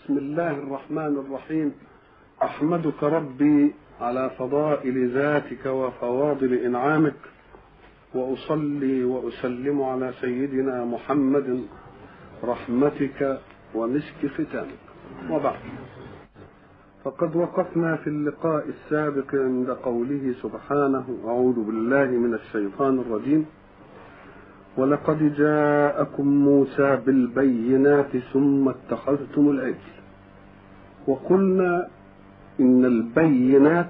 بسم الله الرحمن الرحيم احمدك ربي على فضائل ذاتك وفواضل انعامك واصلي واسلم على سيدنا محمد رحمتك ومسك ختامك وبعد فقد وقفنا في اللقاء السابق عند قوله سبحانه اعوذ بالله من الشيطان الرجيم ولقد جاءكم موسى بالبينات ثم اتخذتم العجل وقلنا ان البينات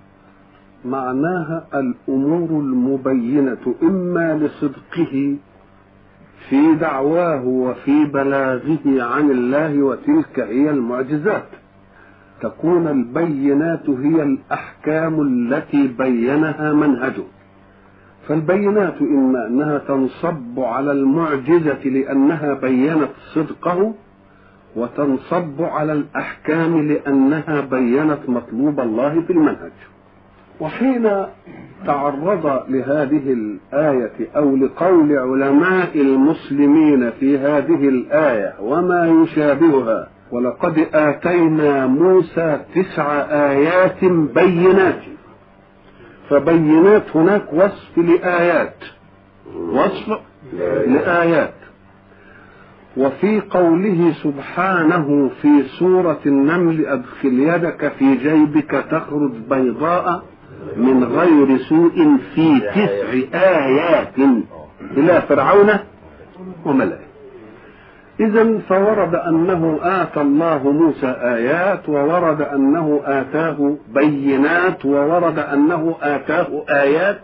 معناها الامور المبينه اما لصدقه في دعواه وفي بلاغه عن الله وتلك هي المعجزات تكون البينات هي الاحكام التي بينها منهجه فالبينات إما أنها تنصب على المعجزة لأنها بينت صدقه وتنصب على الأحكام لأنها بينت مطلوب الله في المنهج وحين تعرض لهذه الآية أو لقول علماء المسلمين في هذه الآية وما يشابهها ولقد آتينا موسى تسع آيات بينات فبينات هناك وصف لآيات وصف لآيات وفي قوله سبحانه في سورة النمل أدخل يدك في جيبك تخرج بيضاء من غير سوء في تسع آيات إلى فرعون وملئه إذا فورد أنه آتى الله موسى آيات وورد أنه آتاه بينات وورد أنه آتاه آيات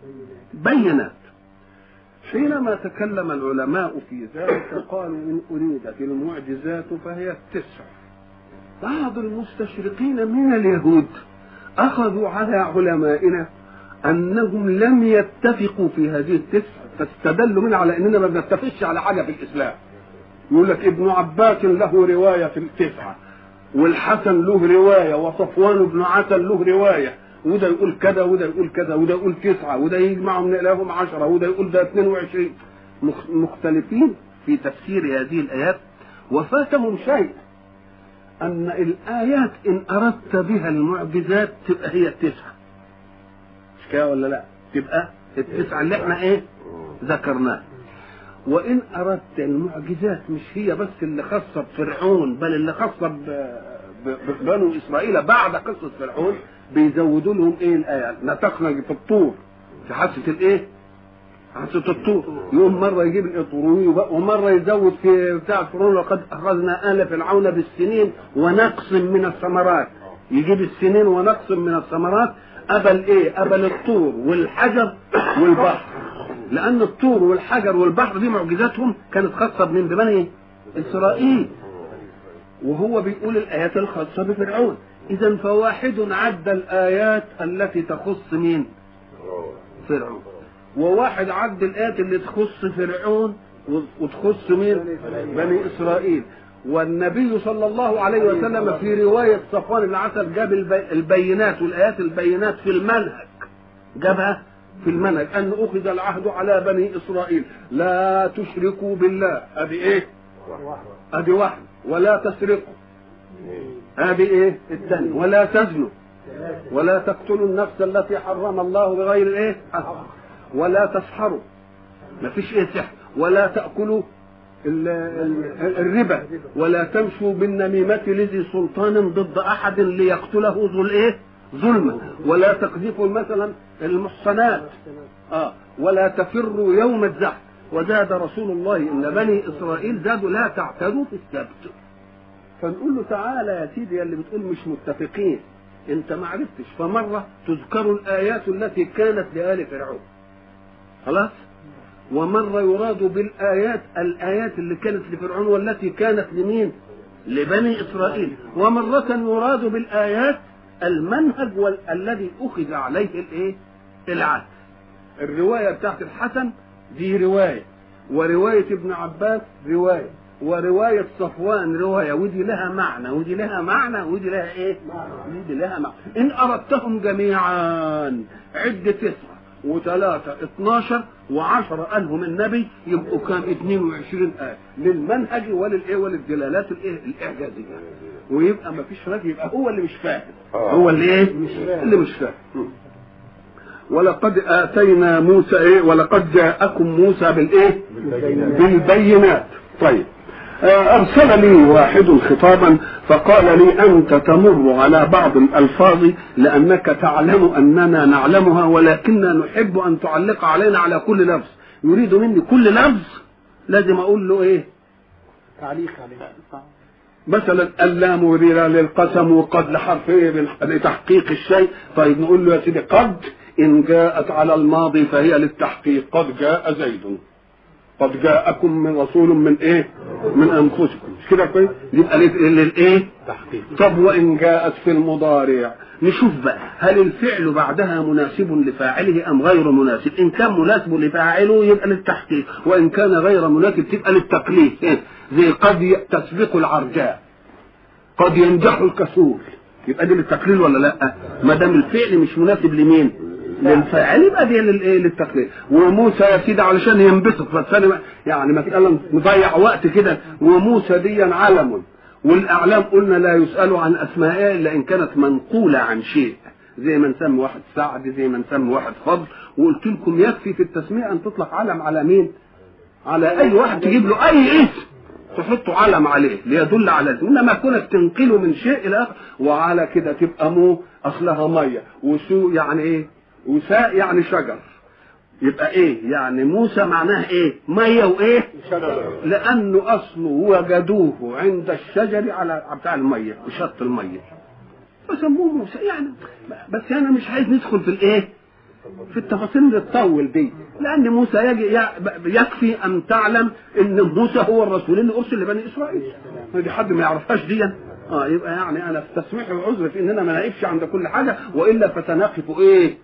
بينات حينما تكلم العلماء في ذلك قالوا إن أريدت المعجزات فهي التسع بعض المستشرقين من اليهود أخذوا على علمائنا أنهم لم يتفقوا في هذه التسع فاستدلوا منها على أننا ما بنتفقش على حاجة في الإسلام يقول لك ابن عباس له رواية في التسعة والحسن له رواية وصفوان بن عسل له رواية وده يقول كذا وده يقول كذا وده يقول تسعة وده يجمعهم من إلههم عشرة وده يقول ده 22 مختلفين في تفسير هذه الآيات وفاتهم شيء أن الآيات إن أردت بها المعجزات تبقى هي التسعة مش كده ولا لا؟ تبقى التسعة اللي احنا إيه؟ ذكرناها وان اردت المعجزات مش هي بس اللي خاصه بفرعون بل اللي خاصه ببنو اسرائيل بعد قصه فرعون بيزودوا لهم ايه الايه نطقنا في الطور في حادثه الايه؟ حادثه الطور يقوم مره يجيب الاطروي ومره يزود في بتاع فرعون وقد اخذنا ال فرعون بالسنين ونقص من الثمرات يجيب السنين ونقص من الثمرات قبل ايه؟ قبل الطور والحجر والبحر لان الطور والحجر والبحر دي معجزاتهم كانت خاصه بمن ببني اسرائيل وهو بيقول الايات الخاصه بفرعون اذا فواحد عد الايات التي تخص مين فرعون وواحد عد الايات اللي تخص فرعون وتخص مين بني اسرائيل والنبي صلى الله عليه وسلم في روايه صفوان بن عسل جاب البينات والايات البينات في المنهج جابها في المنهج أن أخذ العهد على بني إسرائيل لا تشركوا بالله هذه إيه؟ هذه واحد ولا تسرقوا هذه إيه؟ الثانية ولا تزنوا ولا تقتلوا النفس التي حرم الله بغير إيه؟ ولا تسحروا ما فيش إيه سحر ولا تأكلوا الربا ولا تمشوا بالنميمة لذي سلطان ضد أحد ليقتله ذو الإيه؟ ظلما ولا تقذفوا مثلا المحصنات آه ولا تفروا يوم الزحف وزاد رسول الله ان بني اسرائيل زادوا لا تعتدوا في السبت فنقول له تعالى يا سيدي اللي بتقول مش متفقين انت ما عرفتش فمره تذكر الايات التي كانت لآل فرعون خلاص ومره يراد بالايات الايات اللي كانت لفرعون والتي كانت لمين لبني اسرائيل ومره يراد بالايات المنهج وال... الذي اخذ عليه الايه؟ العهد. الروايه بتاعت الحسن دي روايه وروايه ابن عباس روايه وروايه صفوان روايه ودي لها معنى ودي لها معنى ودي لها ايه؟ ودي لها معنى. ان اردتهم جميعا عد تسعه وثلاثة 12 و10 قالهم النبي يبقوا كام 22 آية للمنهج وللايه وللدلالات الايه الاعجازية ويبقى ما فيش راجل يبقى هو اللي مش فاهم هو اللي ايه اللي مش فاهم ولقد آتينا موسى ايه ولقد جاءكم موسى بالايه بالبينات طيب أرسل لي واحد خطابا فقال لي أنت تمر على بعض الألفاظ لأنك تعلم أننا نعلمها ولكننا نحب أن تعلق علينا على كل لفظ يريد مني كل لفظ لازم أقول له إيه تعليق عليه مثلا اللام وريرة للقسم وقد لحرف ايه لتحقيق الشيء طيب نقول له يا سيدي قد ان جاءت على الماضي فهي للتحقيق قد جاء زيد قد جاءكم من رسول من ايه من انفسكم مش كده كويس يبقى للايه تحقيق طب وان جاءت في المضارع نشوف بقى هل الفعل بعدها مناسب لفاعله ام غير مناسب ان كان مناسب لفاعله يبقى للتحقيق وان كان غير مناسب تبقى للتقليد إيه؟ زي قد ي- تسبق العرجاء قد ينجح الكسول يبقى دي للتقليل ولا لا ما دام الفعل مش مناسب لمين للفاعل يبقى دي للايه للتقليل وموسى يا سيدي علشان ينبسط بس انا يعني مساله نضيع وقت كده وموسى دي علم والاعلام قلنا لا يسال عن اسمائها الا ان كانت منقوله عن شيء زي ما نسمي واحد سعد زي ما نسمي واحد فضل وقلت لكم يكفي في التسميه ان تطلق علم على مين على اي واحد تجيب له اي اسم تحطوا علم عليه ليدل على اسم انما كونك تنقله من شيء الى اخر وعلى كده تبقى مو اصلها ميه وسو يعني ايه وساء يعني شجر يبقى ايه يعني موسى معناه ايه ميه وايه لانه اصله وجدوه عند الشجر على بتاع الميه وشط الميه فسموه موسى يعني بس انا مش عايز ندخل في الايه في التفاصيل اللي تطول دي لان موسى يجي يكفي ان تعلم ان موسى هو الرسول اللي ارسل لبني اسرائيل دي حد ما يعرفهاش دي اه يبقى يعني انا استسمح العذر في اننا ما نقفش عند كل حاجه والا فسنقف ايه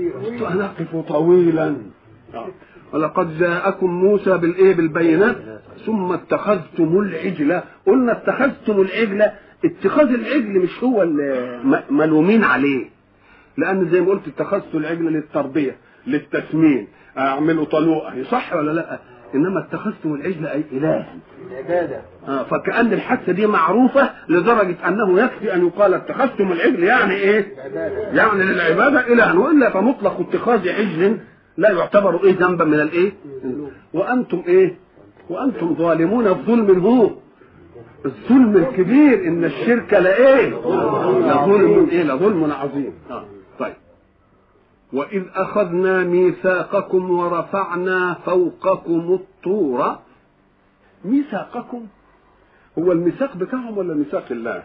سنقف طويلا آه. ولقد جاءكم موسى بالايه بالبينات ثم اتخذتم العجل قلنا اتخذتم العجل اتخاذ العجل مش هو اللي م- ملومين عليه لان زي ما قلت اتخذت العجل للتربيه للتسمين اعمله طلوقه صح ولا لا انما اتخذتم العجل اي الها العبادة آه، فكأن الحادثة دي معروفة لدرجة أنه يكفي أن يقال اتخذتم العجل يعني إيه؟ يعني للعبادة إلها وإلا فمطلق اتخاذ عجل لا يعتبر إيه ذنبا من الإيه؟ وأنتم إيه؟ وأنتم ظالمون الظلم هو الظلم الكبير إن الشرك لإيه؟ لظلم إيه؟ لظلم عظيم آه. طيب وإذ أخذنا ميثاقكم ورفعنا فوقكم الطور ميثاقكم هو الميثاق بتاعهم ولا ميثاق الله؟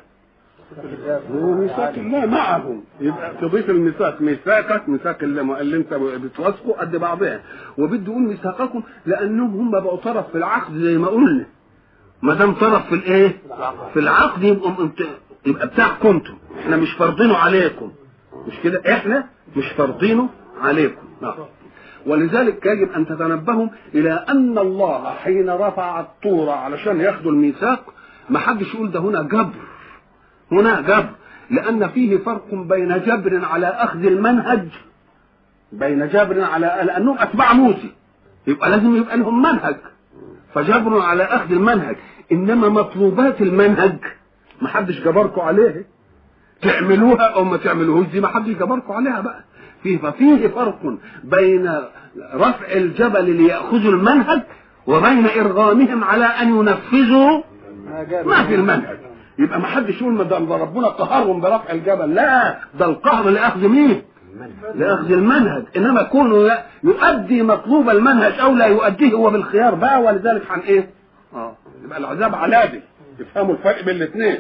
هو ميثاق الله معهم يبقى تضيف الميثاق ميثاقك ميثاق الله اللي انت بتوثقه قد بعضها وبده يقول ميثاقكم لانهم هم بقوا طرف في العقد زي ما قلنا ما دام طرف في الايه؟ في العقد يبقى انت يبقى بتاعكم انتم احنا مش فرضينه عليكم مش كده احنا مش فرضينه عليكم نعم ولذلك يجب ان تتنبهوا الى ان الله حين رفع الطور علشان ياخدوا الميثاق ما حدش يقول ده هنا جبر هنا جبر لان فيه فرق بين جبر على اخذ المنهج بين جبر على لانهم اتباع موسى يبقى لازم يبقى لهم منهج فجبر على اخذ المنهج انما مطلوبات المنهج ما حدش جبركم عليه تعملوها او ما تعملوهوش دي ما حدش جبركم عليها بقى فيه ففيه فرق بين رفع الجبل ليأخذوا المنهج وبين إرغامهم على أن ينفذوا ما في المنهج يبقى ما حدش يقول ما ده ده ربنا قهرهم برفع الجبل لا ده القهر لأخذ مين؟ لأخذ المنهج إنما كونه ي- يؤدي مطلوب المنهج أو لا يؤديه هو بالخيار بقى ولذلك عن إيه؟ آه يبقى العذاب علادي يفهموا الفرق بين الاثنين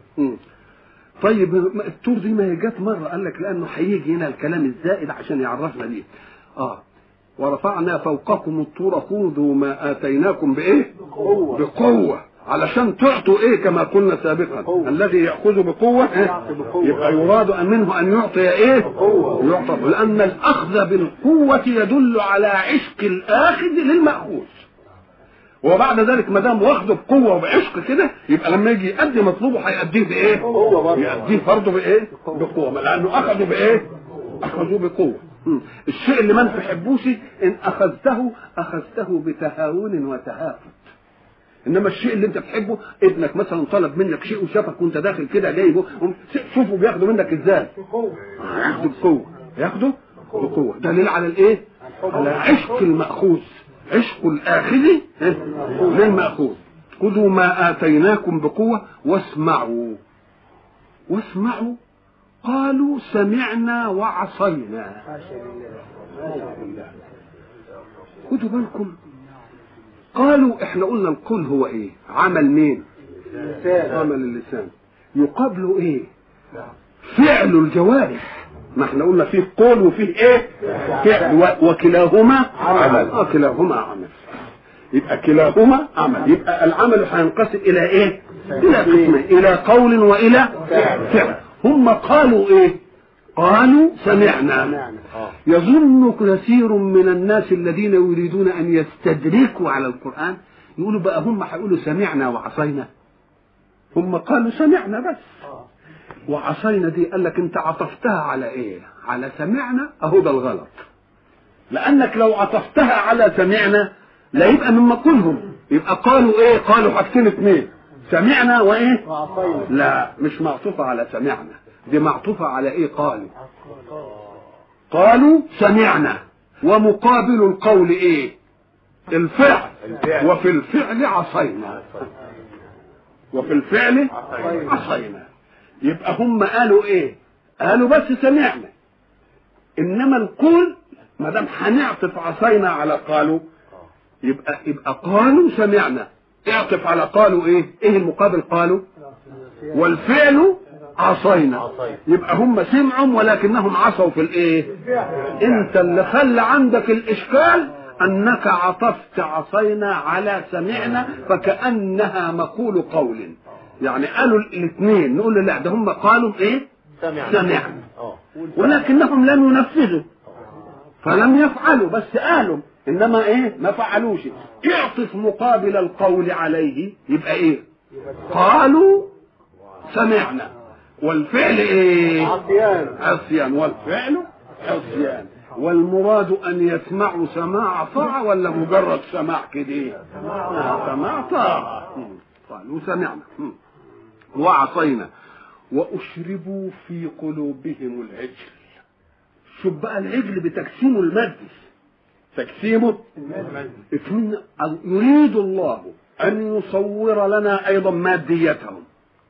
طيب ما- التور دي ما هي جت مره قال لك لانه هيجي هنا الكلام الزائد عشان يعرفنا دي اه ورفعنا فوقكم الطور خذوا ما اتيناكم بايه؟ قوة. بقوه علشان تعطوا ايه كما قلنا سابقا بقوة. الذي ياخذ بقوه إيه؟ يعطي بقوة. يبقى يراد أن منه ان يعطي ايه؟ بقوة. يعطى لان الاخذ بالقوه يدل على عشق الاخذ للماخوذ وبعد ذلك ما دام واخده بقوه وبعشق كده يبقى لما يجي يؤدي مطلوبه هيأديه بايه؟ قوة برضه. يأديه برضه بايه؟ بقوه لانه اخذوا بايه؟ اخذوا بقوه مم. الشيء اللي ما انت تحبوش ان اخذته اخذته بتهاون وتهافت انما الشيء اللي انت بتحبه ابنك مثلا طلب منك شيء وشافك وانت داخل كده جايبه قوم شوفوا بياخده منك ازاي ياخده بقوه ياخده بقوه دليل على الايه على عشق الماخوذ عشق الاخذ إيه؟ للماخوذ خذوا ما اتيناكم بقوه واسمعوا واسمعوا قالوا سمعنا وعصينا حاشا لله خدوا بالكم قالوا احنا قلنا القول هو ايه عمل مين لسان عمل اللسان يقابله ايه فعل الجوارح ما احنا قلنا فيه قول وفيه ايه فعل و- وكلاهما عمل. اه كلاهما عمل يبقى كلاهما عمل يبقى العمل هينقسم الى ايه الى قسمين الى قول والى فعل هم قالوا ايه قالوا سمعنا نعم اه يظن كثير من الناس الذين يريدون ان يستدركوا على القران يقولوا بقى هم هيقولوا سمعنا وعصينا هم قالوا سمعنا بس اه وعصينا دي قال لك انت عطفتها على ايه على سمعنا اهو ده الغلط لانك لو عطفتها على سمعنا لا يبقى من مقولهم يبقى قالوا ايه قالوا حاجتين اتنين سمعنا وايه وعصينا لا مش معطوفة على سمعنا دي معطوفة على ايه قالوا قالوا سمعنا ومقابل القول ايه الفعل الفعل. وفي الفعل عصينا وفي الفعل عصينا. عصينا يبقى هم قالوا ايه قالوا بس سمعنا انما القول ما دام هنعطف عصينا على قالوا يبقى يبقى قالوا سمعنا اعطف على قالوا ايه ايه المقابل قالوا والفعل عصينا عصينا. يبقى هم سمعوا ولكنهم عصوا في الايه انت اللي خلى عندك الاشكال انك عطفت عصينا على سمعنا فكانها مقول قول يعني قالوا الاثنين نقول له لا ده هم قالوا ايه سمعنا سمعنا اه ولكنهم لم ينفذوا فلم يفعلوا بس قالوا انما ايه ما فعلوش اعطف مقابل القول عليه يبقى ايه قالوا سمعنا والفعل ايه عصيان عصيان والفعل عصيان والمراد ان يسمعوا سماع طاعه ولا مجرد سماع كده آه، سماع طاعه مم. قالوا سمعنا مم. وعصينا واشربوا في قلوبهم العجل شوف بقى العجل بتجسيمه المادي تجسيمه اتمنى أو يريد الله ان يصور لنا ايضا ماديتهم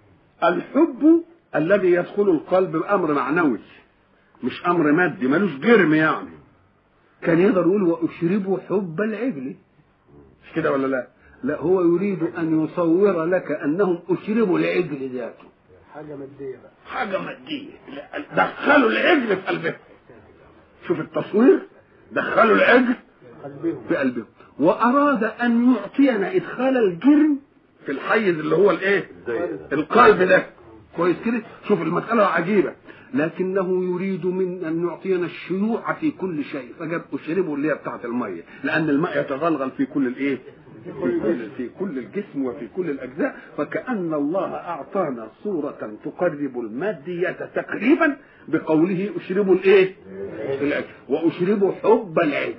الحب الذي يدخل القلب بامر معنوي مش امر مادي ملوش جرم يعني كان يقدر يقول واشربوا حب العجل مش كده ولا لا لا هو يريد ان يصور لك انهم اشربوا العجل ذاته حاجه ماديه بقى حاجه ماديه لا، دخلوا العجل في قلبهم شوف التصوير دخلوا العجل قلبهم في قلبهم واراد ان يعطينا ادخال الجرم في الحيز اللي هو الايه القلب ده كويس كده شوف المساله عجيبه لكنه يريد من ان يعطينا الشيوع في كل شيء فجاب اشربه اللي هي بتاعه الميه لان الماء يتغلغل في كل الايه في كل, في كل الجسم وفي كل الاجزاء فكان الله اعطانا صوره تقرب الماديه تقريبا بقوله اشربوا الايه العجل واشربوا حب العجل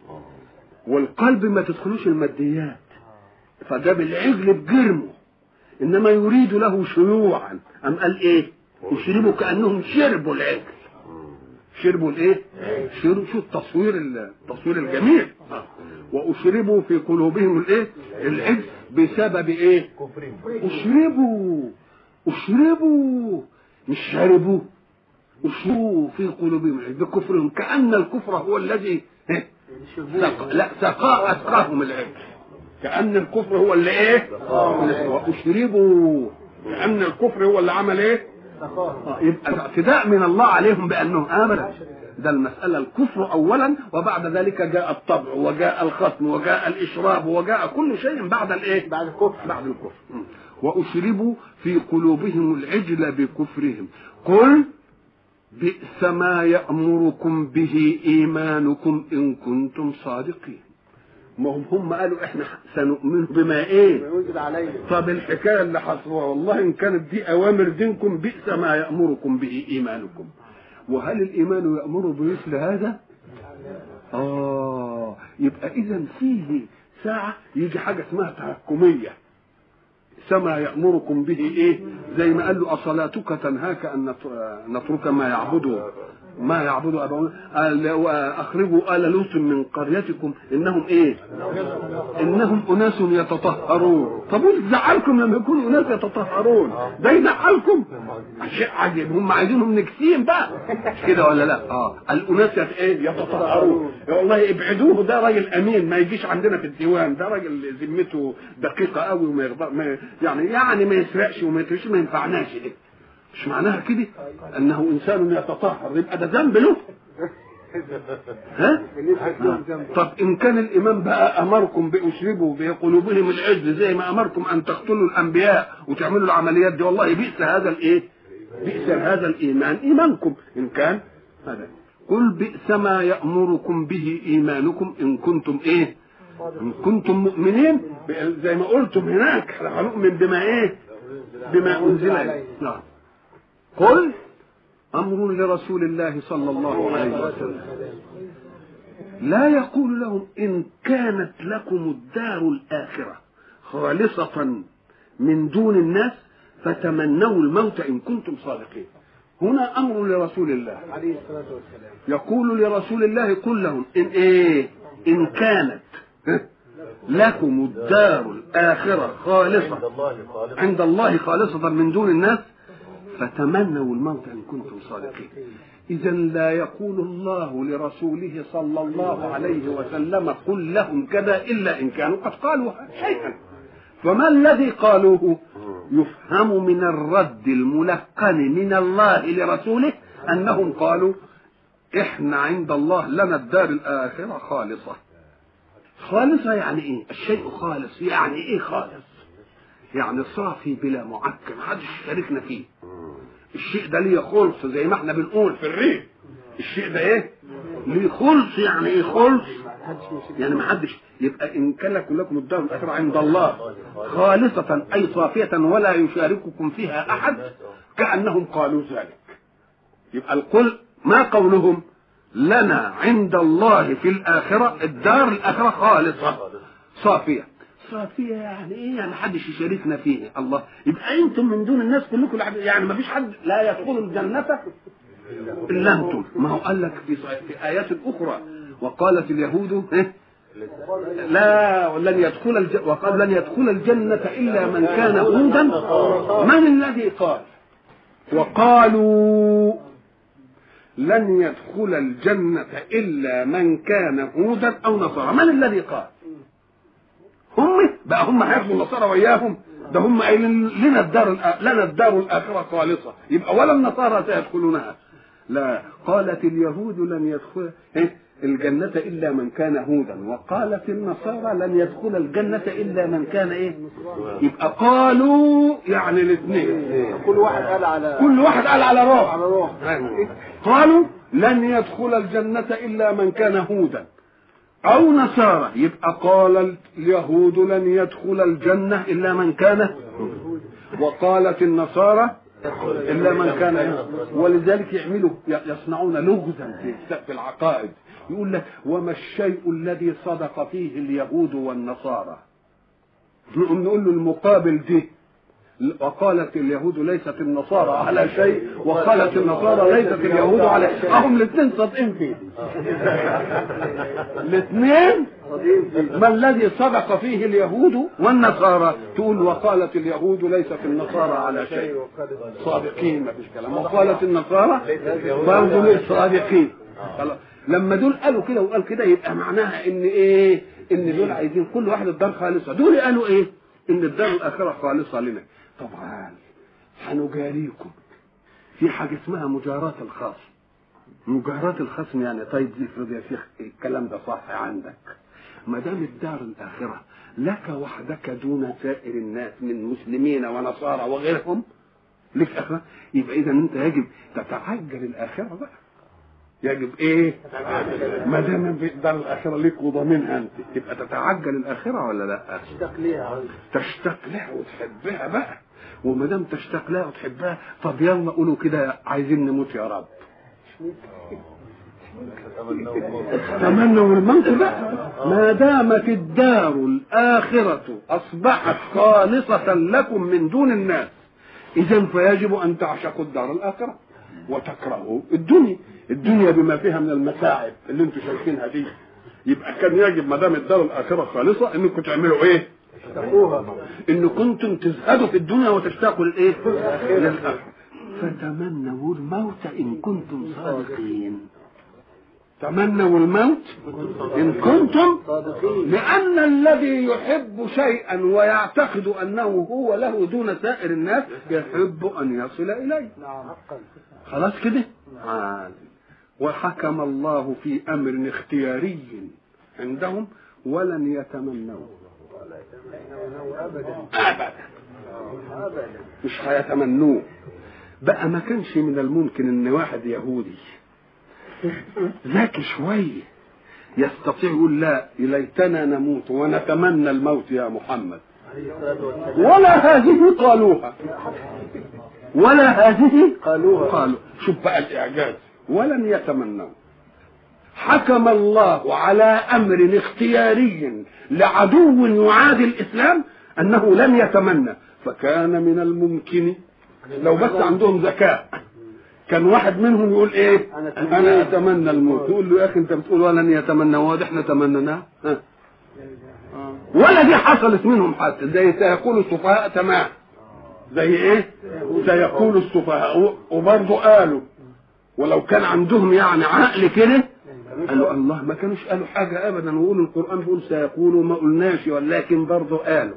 والقلب ما تدخلوش الماديات فجاب العجل بجرمه انما يريد له شيوعا ام قال ايه يشربوا كانهم شربوا العجل شربوا الايه شربوا شو التصوير التصوير الجميل آه. واشربوا في قلوبهم الايه العجل بسبب ايه كفرين اشربوا اشربوا مش شربوا اشربوا في قلوبهم العجل بكفرهم كان الكفر هو الذي إيه؟ سق... لا سقاء اسقاهم العجل كان الكفر هو اللي ايه واشربوا كان الكفر هو اللي عمل ايه سخاهم آه، يبقى الاعتداء من الله عليهم بانهم امنوا ده المسألة الكفر أولا وبعد ذلك جاء الطبع وجاء الختم وجاء الإشراب وجاء كل شيء بعد الإيه؟ بعد الكفر بعد الكفر م. وأشربوا في قلوبهم العجل بكفرهم قل بئس ما يأمركم به إيمانكم إن كنتم صادقين ما هم هم قالوا احنا سنؤمن بما ايه وينزل علينا طب الحكايه اللي حصلوها والله ان كانت دي اوامر دينكم بئس ما يامركم به ايمانكم وهل الايمان يامر بمثل هذا اه يبقى اذا فيه ساعه يجي حاجه اسمها تهكميه سما يأمركم به ايه زي ما قال له اصلاتك تنهاك ان نت- نترك ما يعبد ما يعبد اباؤنا قال واخرجوا ال لوط من قريتكم انهم ايه انهم اناس يتطهرون طب وإيه تزعلكم لما يكونوا اناس يتطهرون ده يزعلكم شيء عجيب هم عايزينهم نكسين بقى مش كده ولا لا اه الاناس يت- ايه يتطهرون والله ابعدوه ده راجل امين ما يجيش عندنا في الديوان ده راجل ذمته دقيقه قوي وما يغضب ما يعني يعني ما يسرقش وما يتركش ما ينفعناش ده مش معناها كده انه انسان يتطهر يبقى ده ذنب له ها طب ان كان الامام بقى امركم باشربوا بقلوبهم العز زي ما امركم ان تقتلوا الانبياء وتعملوا العمليات دي والله بئس هذا الايه بئس هذا الايمان ايمانكم ان كان هذا قل بئس ما يامركم به ايمانكم ان كنتم ايه ان كنتم مؤمنين زي ما قلتم هناك احنا هنؤمن بما ايه بما انزل إليه. نعم قل امر لرسول الله صلى الله عليه وسلم لا يقول لهم ان كانت لكم الدار الاخره خالصه من دون الناس فتمنوا الموت ان كنتم صادقين هنا امر لرسول الله عليه الصلاة والسلام يقول لرسول الله قل لهم ان ايه ان كانت لكم الدار الاخره خالصه عند الله خالق عند الله خالصة من دون الناس فتمنوا الموت إن كنتم صادقين إذا لا يقول الله لرسوله صلى الله عليه وسلم قل لهم كذا إلا إن كانوا قد قالوا شيئا فما الذي قالوه يفهم من الرد الملقن من الله لرسوله أنهم قالوا إحنا عند الله لنا الدار الآخرة خالصة خالصة يعني إيه الشيء خالص يعني إيه خالص يعني صافي بلا معكر محدش يشاركنا فيه الشيء ده ليه خلص زي ما احنا بنقول في الريف الشيء ده ايه ليه خلص يعني ايه خلص يعني ما حدش يبقى ان كان لكم لكم الدار الاخره عند الله خالصه اي صافيه ولا يشارككم فيها احد كانهم قالوا ذلك يبقى القل ما قولهم لنا عند الله في الاخره الدار الاخره خالصه صافيه صافيه يعني ايه يعني محدش يشاركنا فيه الله يبقى انتم من دون الناس كلكم العب- يعني ما فيش حد لا يدخل الجنه الا انتم ما هو قال لك في, في ايات اخرى وقالت اليهود إيه؟ لا ولن يدخل الج... وقال لن يدخل الجنة إلا من كان هودا من الذي قال وقالوا لن يدخل الجنة إلا من كان هودا أو نصارى من الذي قال هم بقى هم هياخدوا النصارى وياهم ده هم قايلين لنا الدار الآ- لنا الدار الآخرة خالصة يبقى ولا النصارى سيدخلونها لا قالت اليهود لن يدخل إيه؟ الجنة إلا من كان هودا وقالت النصارى لن يدخل الجنة إلا من كان إيه يبقى قالوا يعني الاثنين كل واحد قال على كل واحد قال على روح على روح قالوا لن يدخل الجنة إلا من كان هودا أو نصارى يبقى قال اليهود لن يدخل الجنة إلا من كان وقالت النصارى إلا من كان ولذلك يعملوا يصنعون لغزا في- في العقائد يقول لك وما الشيء الذي صدق فيه اليهود والنصارى نقوم نقول له المقابل دي وقالت اليهود ليست النصارى على شيء وقالت النصارى ليست اليهود على شيء هم الاثنين صادقين فيه الاثنين ما الذي صدق فيه اليهود والنصارى تقول وقالت اليهود ليست النصارى على شيء صادقين ما فيش كلام وقالت النصارى برضه مش صادقين خلاص. لما دول قالوا كده وقال كده يبقى معناها ان ايه ان دول عايزين كل واحد الدار خالصه دول قالوا ايه ان الدار الاخره خالصه لنا طبعا هنجاريكم في حاجه اسمها مجاراه الخصم مجاراه الخصم يعني طيب افرض يا شيخ الكلام ده صح عندك ما دام الدار الاخره لك وحدك دون سائر الناس من مسلمين ونصارى وغيرهم لك اخره يبقى اذا انت يجب تتعجل الاخره بقى يجب ايه ما دام في الدار الاخره ليك وضامنها انت تبقى تتعجل الاخره ولا لا اشتاق ليها تشتاق لها وتحبها بقى وما دام تشتاق لها وتحبها طب يلا قولوا كده عايزين نموت يا رب تمنوا الموت بقى ما دامت الدار الآخرة أصبحت خالصة لكم من دون الناس إذا فيجب أن تعشقوا الدار الآخرة وتكرهوا الدنيا الدنيا بما فيها من المتاعب اللي انتم شايفينها دي يبقى كان يجب ما دام الدار الآخرة خالصة انكم تعملوا ايه؟ تقوها ان كنتم تزهدوا في الدنيا وتشتاقوا للايه؟ للاخره فتمنوا الموت ان كنتم صادقين تمنوا الموت ان كنتم صادقين لان الذي يحب شيئا ويعتقد انه هو له دون سائر الناس يحب ان يصل اليه نعم حقا خلاص كده آه. وحكم الله في امر اختياري عندهم ولن يتمنوه انه ابدا ابدا ابدا مش هيتمنوه بقى ما كانش من الممكن ان واحد يهودي ذكي شويه يستطيع يقول لا ليتنا نموت ونتمنى الموت يا محمد عليه الصلاه والسلام ولا هذه قالوها ولا هذه قالوها قالوا شوف بقى الاعجاز ولن يتمنوا حكم الله على امر اختياري لعدو يعادي الاسلام انه لن يتمنى فكان من الممكن لو بس عندهم ذكاء كان واحد منهم يقول ايه أنا انا اتمنى الموت يقول له يا اخي انت بتقول ولن يتمنى واضح احنا تمنيناه ها. ولا دي حصلت منهم حتى زي سيقول السفهاء تمام زي ايه سيقول السفهاء وبرضه قالوا ولو كان عندهم يعني عقل كده قالوا الله ما كانوش قالوا حاجة أبدا ويقولوا القرآن بيقول سيقولوا ما قلناش ولكن برضه قالوا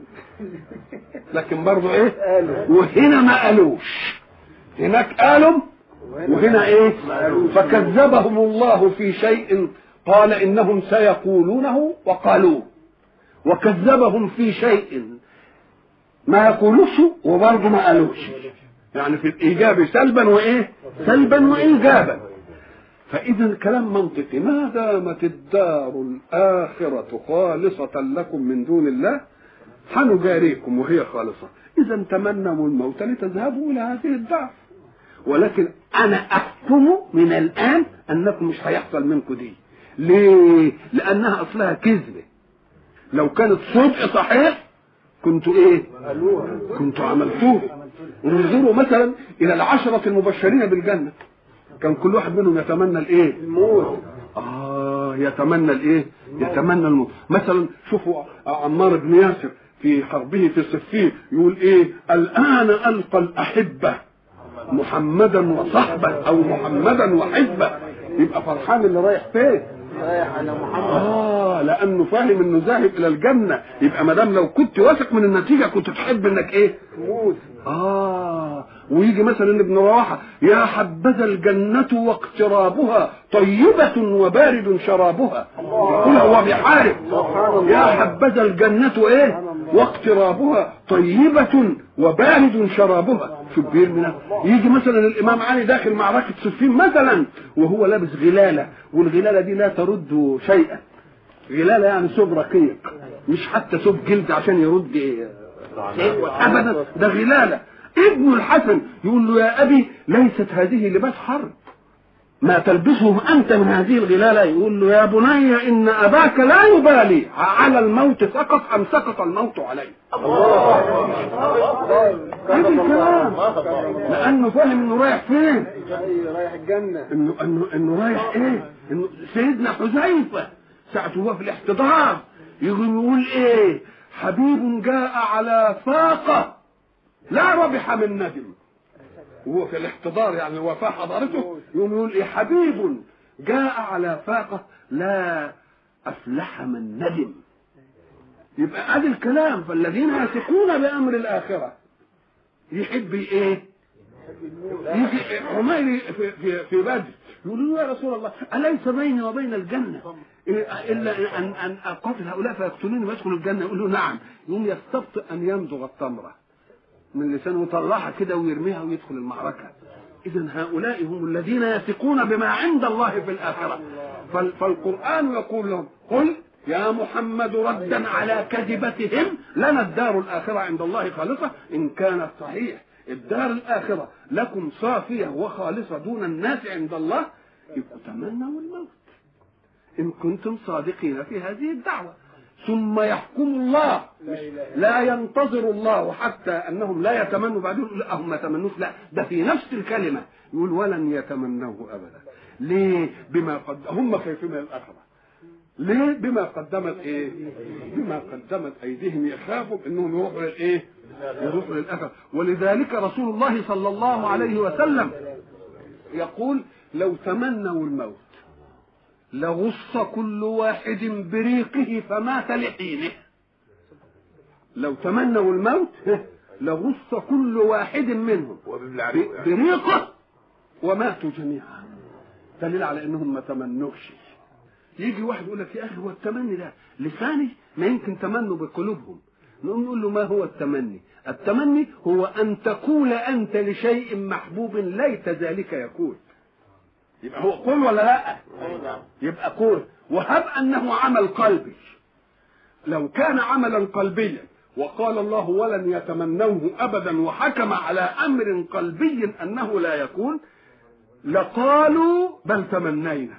لكن برضه إيه قالوا وهنا ما قالوش هناك قالوا وهنا إيه فكذبهم الله في شيء قال إنهم سيقولونه وقالوه وكذبهم في شيء ما يقولوش وبرضه ما قالوش يعني في الإيجاب سلبا وإيه سلبا وإيجابا فإذا الكلام منطقي ما دامت الدار الآخرة خالصة لكم من دون الله حنجاريكم وهي خالصة إذا تمنوا الموت لتذهبوا إلى هذه الدار ولكن أنا أحكم من الآن أنكم مش هيحصل منكم دي ليه؟ لأنها أصلها كذبة لو كانت صدق صحيح كنتوا إيه؟ قالوها كنتوا عملتوه انظروا مثلا إلى العشرة المبشرين بالجنة كان كل واحد منهم يتمنى الإيه؟ الموت آه يتمنى الإيه؟ يتمنى الموت مثلا شوفوا عمار بن ياسر في حربه في صفين يقول إيه؟ الآن ألقى الأحبة محمدا وصحبه أو محمدا وحزبه يبقى فرحان اللي رايح فين؟ رايح على محمد اه لانه فاهم انه ذاهب الى الجنه يبقى ما دام لو كنت واثق من النتيجه كنت تحب انك ايه موت اه ويجي مثلا ابن رواحه يا حبذا الجنه واقترابها طيبه وبارد شرابها يقول هو بيحارب سبحان الله. يا حبذا الجنه ايه واقترابها طيبة وبارد شرابها شوف بيرمي يجي مثلا الإمام علي داخل معركة صفين مثلا وهو لابس غلالة والغلالة دي لا ترد شيئا غلالة يعني ثوب رقيق مش حتى ثوب جلد عشان يرد شيء أبدا ده غلالة ابن الحسن يقول له يا أبي ليست هذه لباس حرب ما تلبسه أنت من هذه الغلالة يقول له يا بني إن أباك لا يبالي على الموت سقط أم سقط الموت عليه هذا الكلام لأنه فاهم إنه رايح فين أيوة، رايح الجنة إنه إنه إنه رايح إيه إنه سيدنا حذيفة ساعة هو في الاحتضار يقول يقول إيه حبيب جاء على فاقة لا ربح من ندم وهو في الاحتضار يعني الوفاة حضرته يقوم يقول ايه حبيب جاء على فاقة لا أفلح من ندم يبقى ادي الكلام فالذين يثقون بأمر الآخرة يحب ايه يجي عمير في, في, في بدر يقول له يا رسول الله أليس بيني وبين الجنة إلا أن أن أقاتل هؤلاء فيقتلوني ويدخل الجنة يقول له نعم يقوم يستبطئ أن يمضغ التمرة من لسانه ويطلعها كده ويرميها ويدخل المعركة إذا هؤلاء هم الذين يثقون بما عند الله في الآخرة فال- فالقرآن يقول لهم قل يا محمد ردا على كذبتهم لنا الدار الآخرة عند الله خالصة إن كانت صحيح الدار الآخرة لكم صافية وخالصة دون الناس عند الله يبقوا تمنوا الموت إن كنتم صادقين في هذه الدعوة ثم يحكم الله مش لا ينتظر الله حتى انهم لا يتمنوا بعدين يقول لا هم ما تمنوش لا ده في نفس الكلمه يقول ولن يتمنوه ابدا ليه بما قد هم خايفين من الاخره ليه بما قدمت ايه بما قدمت ايديهم يخافوا انهم يروحوا للايه يروحوا للاخره ولذلك رسول الله صلى الله عليه وسلم يقول لو تمنوا الموت لغص كل واحد بريقه فمات لحينه لو تمنوا الموت لغص كل واحد منهم بريقه وماتوا جميعا دليل على انهم ما تمنوش يجي واحد يقول لك يا اخي هو التمني ده لساني ما يمكن تمنوا بقلوبهم نقوم نقول له ما هو التمني التمني هو ان تقول انت لشيء محبوب ليت ذلك يكون يبقى هو قول ولا لا يبقى قول وهب انه عمل قلبي لو كان عملا قلبيا وقال الله ولن يتمنوه ابدا وحكم على امر قلبي انه لا يكون لقالوا بل تمنينا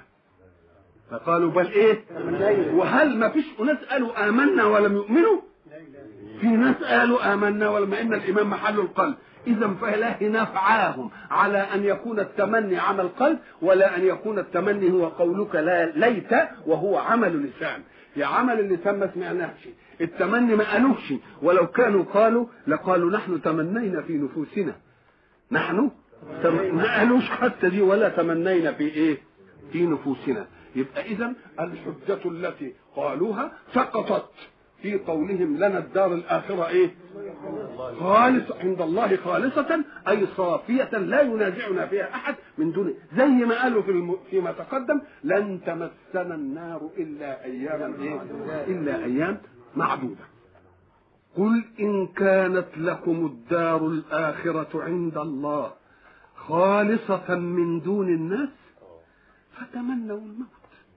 فقالوا بل ايه وهل ما فيش ناس قالوا امنا ولم يؤمنوا في ناس قالوا امنا ولم ان الايمان محل القلب اذا فلا نفعاهم على ان يكون التمني عمل قلب ولا ان يكون التمني هو قولك لا ليت وهو عمل لسان يا عمل اللسان ما سمعناش التمني ما قالوش ولو كانوا قالوا لقالوا نحن تمنينا في نفوسنا نحن تم... ما قالوش حتى دي ولا تمنينا في ايه في نفوسنا يبقى اذا الحجة التي قالوها سقطت في قولهم لنا الدار الآخرة إيه؟ خالص عند الله خالصة أي صافية لا ينازعنا فيها أحد من دون زي ما قالوا في الم... فيما تقدم لن تمسنا النار إلا أياما إيه؟ إلا أيام معدودة قل إن كانت لكم الدار الآخرة عند الله خالصة من دون الناس فتمنوا الموت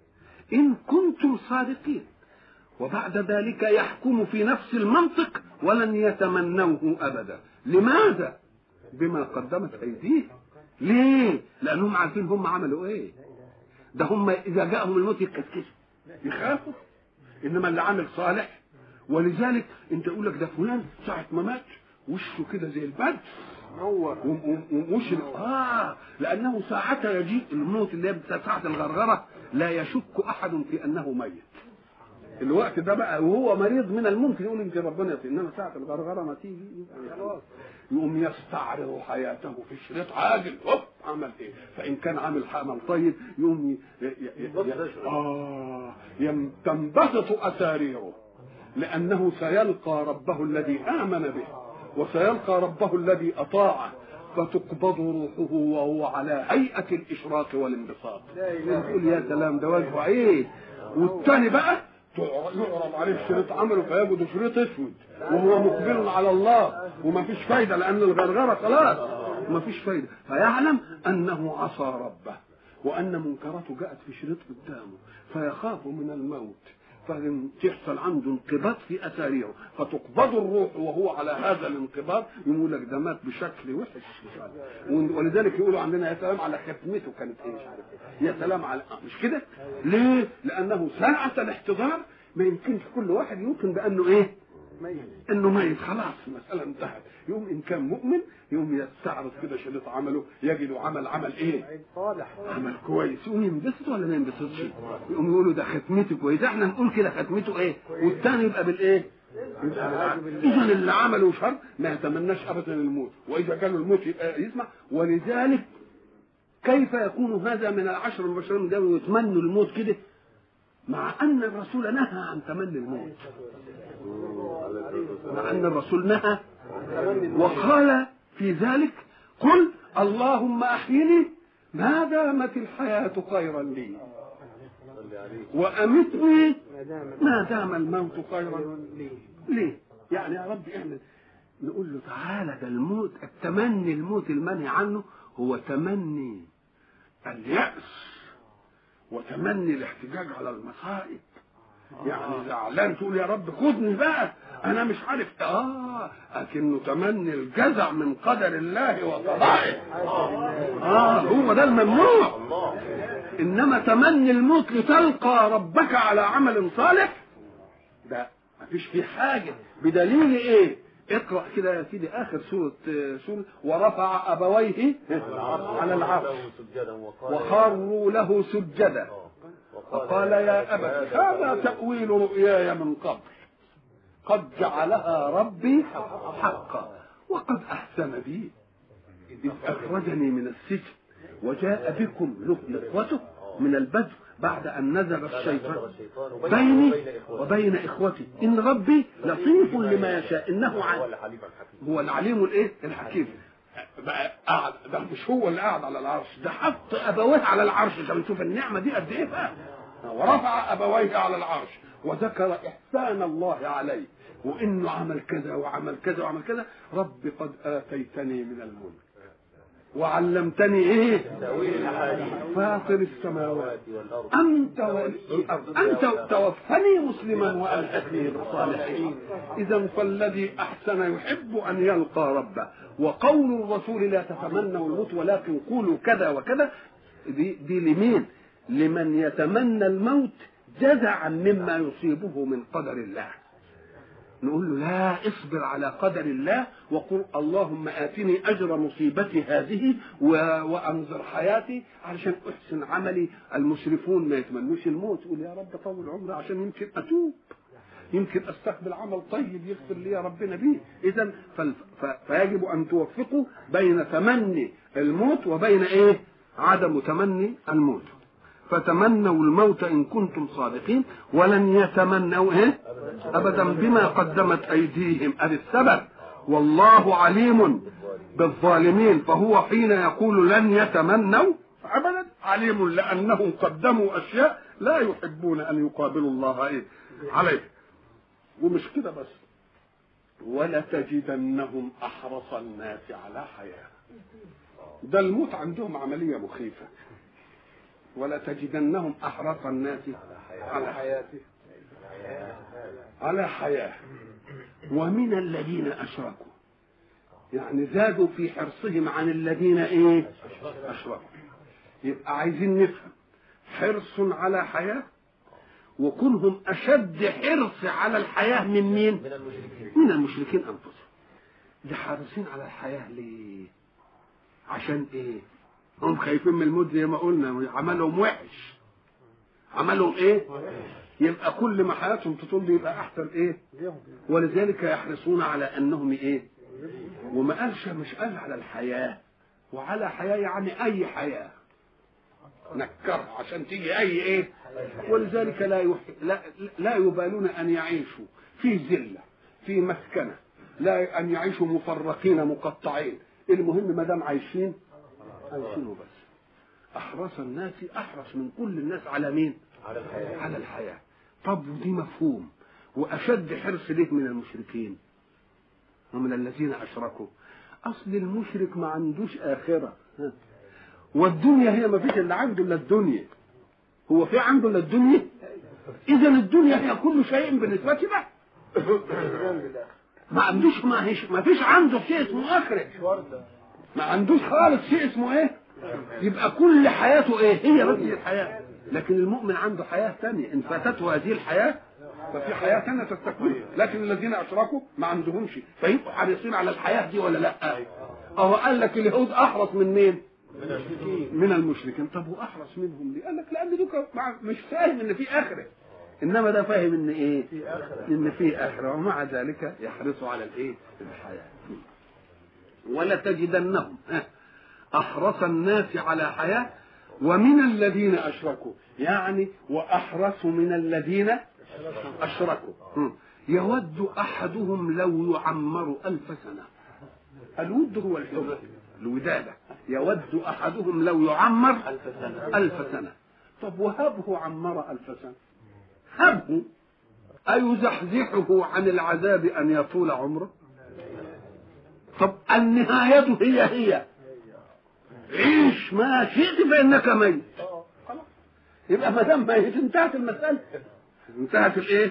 إن كنتم صادقين وبعد ذلك يحكم في نفس المنطق ولن يتمنوه ابدا لماذا بما قدمت ايديه ليه لانهم عارفين هم عملوا ايه ده هم اذا جاءهم الموت يتكتكسوا يخافوا انما اللي عامل صالح ولذلك انت يقول لك ده فلان ساعه ما مات وشه كده زي البرد نور ومش اه لانه ساعتها يجيء الموت اللي هي ساعه الغرغره لا يشك احد في انه ميت الوقت ده بقى وهو مريض من الممكن يقول يمكن ربنا يطير انما ساعه الغرغره ما تيجي خلاص يقوم يستعرض حياته في شريط عاجل هوب عمل ايه فان كان عامل عمل طيب يقوم ي... ي... ي... ي... اه يم... تنبسط اساريره لانه سيلقى ربه الذي امن به وسيلقى ربه الذي اطاعه فتقبض روحه وهو على هيئه الاشراق والانبساط تقول يا سلام ده وجهه ايه والتاني بقى يعرض عليه شريط عمله فيجد شريط اسود وهو مقبل على الله وما فيش فايده لان الغرغره خلاص ما فيش فايده فيعلم انه عصى ربه وان منكراته جاءت في شريط قدامه فيخاف من الموت فتحصل عنده انقباض في اثاريه فتقبض الروح وهو على هذا الانقباض يقول لك ده مات بشكل وحش مش عارف ولذلك يقولوا عندنا يا سلام على ختمته كانت ايه مش عارف إيه. يا سلام على آه مش كده ليه لانه ساعه الاحتضار ما يمكنش كل واحد يوقن بانه ايه انه ميت خلاص المساله انتهت يوم ان كان مؤمن يوم يستعرض كده شريط عمله يجد عمل عمل ايه صالح عمل كويس يقوم ينبسط ولا ما ينبسطش يقوم يقولوا ده ختمته كويسه احنا نقول كده ختمته ايه والثاني يبقى بالايه اذا اللي عمله شر ما يتمناش ابدا الموت واذا جاله الموت يبقى يسمع ولذلك كيف يكون هذا من العشر المبشرين من جنة يتمنوا الموت كده مع ان الرسول نهى عن تمني الموت مع ان الرسول نهى وقال في ذلك قل اللهم احيني ما دامت الحياه خيرا لي وامتني ما دام الموت خيرا لي يعني يا رب اعمل نقول له تعالى ده الموت التمني الموت المنهي عنه هو تمني اليأس وتمني الاحتجاج على المصائب يعني زعلان تقول يا رب خدني بقى انا مش عارف اه لكنه تمني الجزع من قدر الله وقضائه اه هو ده الممنوع انما تمني الموت لتلقى ربك على عمل صالح ده مفيش فيه حاجه بدليل ايه اقرا كده يا سيدي اخر سوره سوره ورفع ابويه على العرش وخروا له سجدا فقال يا أبت هذا تأويل رؤياي من قبل قد جعلها ربي حقا وقد أحسن بي إذ أخرجني من السجن وجاء بكم إخوته من البدو بعد أن نزغ الشيطان بيني وبين إخوتي إن ربي لطيف لما يشاء إنه هو العليم الإيه الحكيم بقى قاعد ده مش هو اللي قاعد على العرش ده حط ابويه على العرش عشان نشوف النعمه دي قد ايه بقى ورفع ابويه على العرش وذكر احسان الله عليه وانه عمل كذا وعمل كذا وعمل كذا رب قد اتيتني من الملك وعلمتني ايه فاطر السماوات انت والارض انت توفني مسلما والحقني بالصالحين اذا فالذي احسن يحب ان يلقى ربه وقول الرسول لا تتمنوا الموت ولكن قولوا كذا وكذا دي, دي لمين لمن يتمنى الموت جزعا مما يصيبه من قدر الله نقول له لا اصبر على قدر الله وقل اللهم آتني أجر مصيبتي هذه و... وأنظر حياتي علشان أحسن عملي المسرفون ما يتمنوش الموت يقول يا رب طول عمري عشان يمكن أتوب يمكن استقبل عمل طيب يغفر لي ربنا به اذا فال... ف... فيجب ان توفقوا بين تمني الموت وبين ايه عدم تمني الموت فتمنوا الموت ان كنتم صادقين ولن يتمنوا ايه ابدا بما قدمت ايديهم ادي السبب والله عليم بالظالمين فهو حين يقول لن يتمنوا ابدا عليم لانهم قدموا اشياء لا يحبون ان يقابلوا الله ايه عليه ومش كده بس ولتجدنهم احرص الناس على حياه ده الموت عندهم عمليه مخيفه ولتجدنهم احرص الناس على حياته على حياه ومن الذين اشركوا يعني زادوا في حرصهم عن الذين ايه اشركوا يبقى عايزين نفهم حرص على حياه وكونهم اشد حرص على الحياه من مين من المشركين من المشركين انفسهم ده حريصين على الحياه ليه عشان ايه هم خايفين من الموت زي ما قلنا عملهم وحش عملهم ايه يبقى كل ما حياتهم تطول يبقى احسن ايه ولذلك يحرصون على انهم ايه وما قالش مش قال على الحياه وعلى حياه يعني اي حياه نكرها عشان تيجي اي ايه ولذلك لا يح... لا لا يبالون ان يعيشوا في ذله في مسكنه لا ان يعيشوا مفرقين مقطعين المهم ما دام عايشين عايشين وبس احرص الناس احرص من كل الناس على مين على الحياة على الحياه طب ودي مفهوم واشد حرص ليه من المشركين ومن الذين اشركوا اصل المشرك ما عندوش اخره ها. والدنيا هي ما فيش اللي عنده الا الدنيا هو في عنده الا الدنيا اذا الدنيا هي كل شيء بالنسبه له ما عندوش ما, هيش ما فيش عنده شيء اسمه اخره ما عندوش خالص شيء اسمه ايه يبقى كل حياته ايه هي بس هي الحياه لكن المؤمن عنده حياه ثانيه ان فاتته هذه الحياه ففي حياه ثانيه تستقبل لكن الذين اشركوا ما عندهمش فيبقوا حريصين على الحياه دي ولا لا اهو قال لك اليهود احرص من مين من المشركين من المشركين طب واحرص منهم ليه قال لك لان دوك مع- مش فاهم ان في اخره انما ده فاهم ان ايه ان في اخره ومع ذلك يحرصوا على الايه الحياه ولتجدنهم ها، احرص الناس على حياه ومن الذين اشركوا يعني واحرص من الذين اشركوا هم. يود احدهم لو يعمر الف سنه الود هو الحب الودادة يود أحدهم لو يعمر ألف سنة ألف سنة طب وهبه عمر ألف سنة هبه أيزحزحه عن العذاب أن يطول عمره طب النهاية هي هي عيش ما شئت فإنك ميت خلاص. يبقى ما دام ميت انتهت المسألة انتهت الايه؟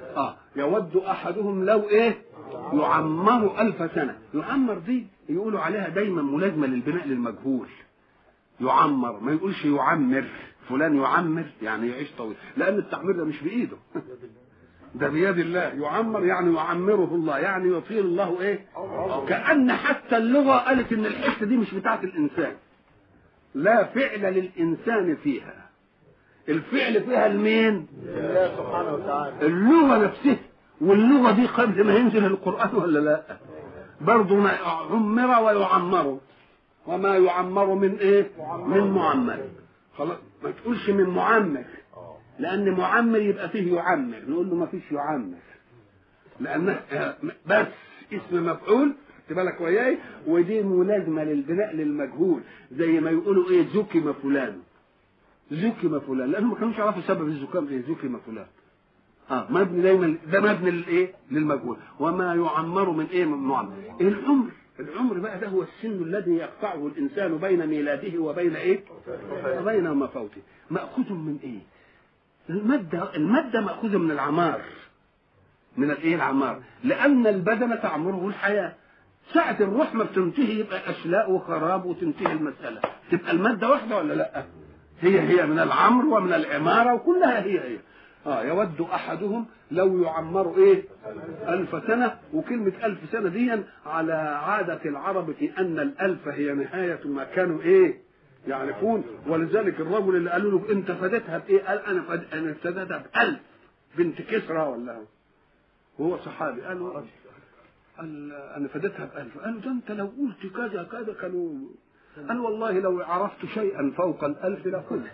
اه يود احدهم لو ايه يعمر الف سنه يعمر دي يقولوا عليها دايما ملازمه للبناء للمجهول يعمر ما يقولش يعمر فلان يعمر يعني يعيش طويل لان التعمير ده مش بايده ده بيد الله يعمر يعني يعمره الله يعني يطيل الله ايه كأن حتى اللغة قالت ان الحتة دي مش بتاعت الانسان لا فعل للانسان فيها الفعل فيها المين الله سبحانه وتعالى اللغة نفسها واللغة دي قبل ما ينزل القرآن ولا لا برضه ما عمر ويعمر وما يعمر من ايه من معمر خلاص ما تقولش من معمر لان معمر يبقى فيه يعمر نقول له ما فيش يعمر لان بس اسم مفعول خدت بالك وياي ودي ملازمه للبناء للمجهول زي ما يقولوا ايه زكم فلان زكم فلان لانهم ما كانوش يعرفوا سبب الزكام ايه زكم فلان اه مبني دايما ده مبني للايه للمجهول وما يعمر من ايه من معمر العمر العمر بقى ده هو السن الذي يقطعه الانسان بين ميلاده وبين ايه وبين مفوته ماخوذ من ايه الماده الماده ماخوذه من العمار من الايه العمار لان البدن تعمره الحياه ساعة الروح ما بتنتهي يبقى أشلاء وخراب وتنتهي المسألة تبقى المادة واحدة ولا لأ هي هي من العمر ومن العمارة وكلها هي هي اه يود احدهم لو يعمر ايه الف سنه وكلمه الف سنه دي على عاده العرب في ان الالف هي نهايه ما كانوا ايه يعرفون ولذلك الرجل اللي قالوا له انت فدتها بايه قال انا فد... انا فدتها بألف بنت كسرى ولا وهو صحابي قال له قال انا فدتها بألف قال له ده انت لو قلت كذا كذا كانوا قال والله لو عرفت شيئا فوق الألف لقلت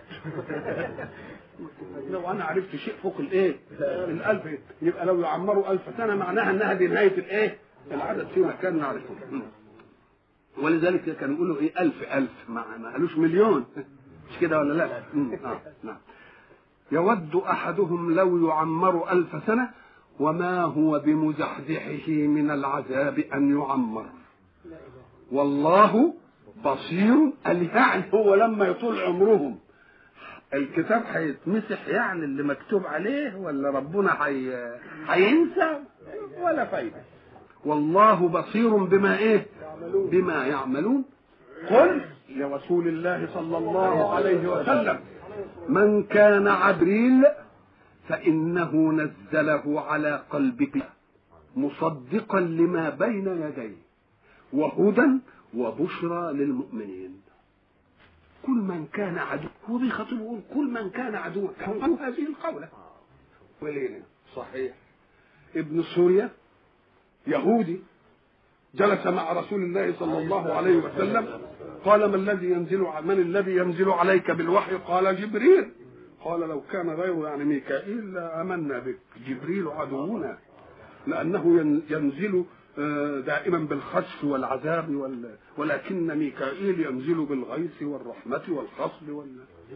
لو انا عرفت شيء فوق الايه الالف يبقى لو يعمروا الف سنه معناها انها دي نهايه الايه العدد فيما كان نعرفه ولذلك كانوا يقولوا ايه الف الف ما, ما قالوش مليون مش كده ولا لا مم. آه. نعم يود احدهم لو يعمر الف سنه وما هو بمزحزحه من العذاب ان يعمر والله بصير قال يعني هو لما يطول عمرهم الكتاب هيتمسح يعني اللي مكتوب عليه ولا ربنا حي... هينسى ولا فايده والله بصير بما ايه بما يعملون قل لرسول الله صلى الله عليه وسلم من كان عبريل فانه نزله على قلبك مصدقا لما بين يديه وهدى وبشرى للمؤمنين كل من كان عدو هو بيخاطبه يقول كل من كان عدوا كان هذه القولة ولينا صحيح ابن سوريا يهودي جلس مع رسول الله صلى الله عليه وسلم قال ما الذي ينزل من الذي ينزل عليك بالوحي قال جبريل قال لو كان غيره يعني ميكائيل لآمنا بك جبريل عدونا لأنه ينزل دائما بالخسف والعذاب وال... ولكن ميكائيل ينزل بالغيث والرحمة والخصب وال...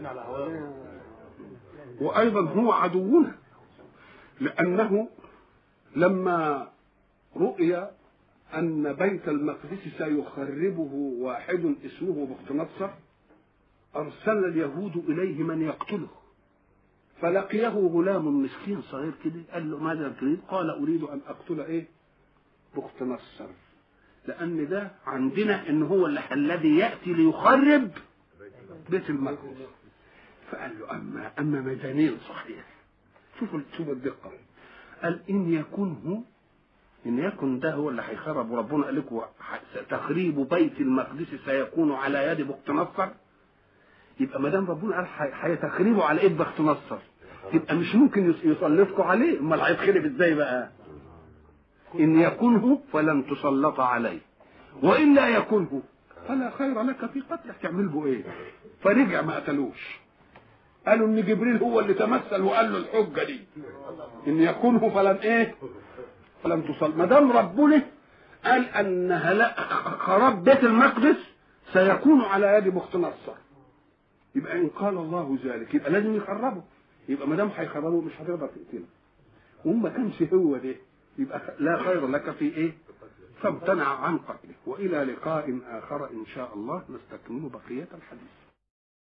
وأيضا هو عدونا لأنه لما رؤي أن بيت المقدس سيخربه واحد اسمه بخت نصر أرسل اليهود إليه من يقتله فلقيه غلام مسكين صغير كده قال له ماذا تريد؟ قال أريد أن أقتل إيه؟ بخت نصر لان ده عندنا ان هو اللي الذي ياتي ليخرب بيت المقدس فقال له اما اما مجانين صحيح شوفوا شوفوا الدقه قال ان يكن هو ان يكن ده هو اللي هيخرب وربنا قال لكم تخريب بيت المقدس سيكون على يد بخت نصر يبقى ما دام ربنا قال هيتخربوا على ايد بخت نصر يبقى مش ممكن يسلطكم عليه امال هيتخرب ازاي بقى إن يكنه فلن تسلط عليه وإلا يكنه فلا خير لك في قتله تعمل به إيه فرجع ما قتلوش قالوا إن جبريل هو اللي تمثل وقال له الحجة دي إن يكنه فلن إيه فلن تصل ما دام ربنا قال أن هلاك خراب بيت المقدس سيكون على يد بخت نصر يبقى إن قال الله ذلك يبقى لازم يخربه يبقى ما دام هيخربه مش هتقدر تقتله وما كانش هو ده يبقى لا خير لك في ايه فامتنع عن قتله والى لقاء اخر ان شاء الله نستكمل بقيه الحديث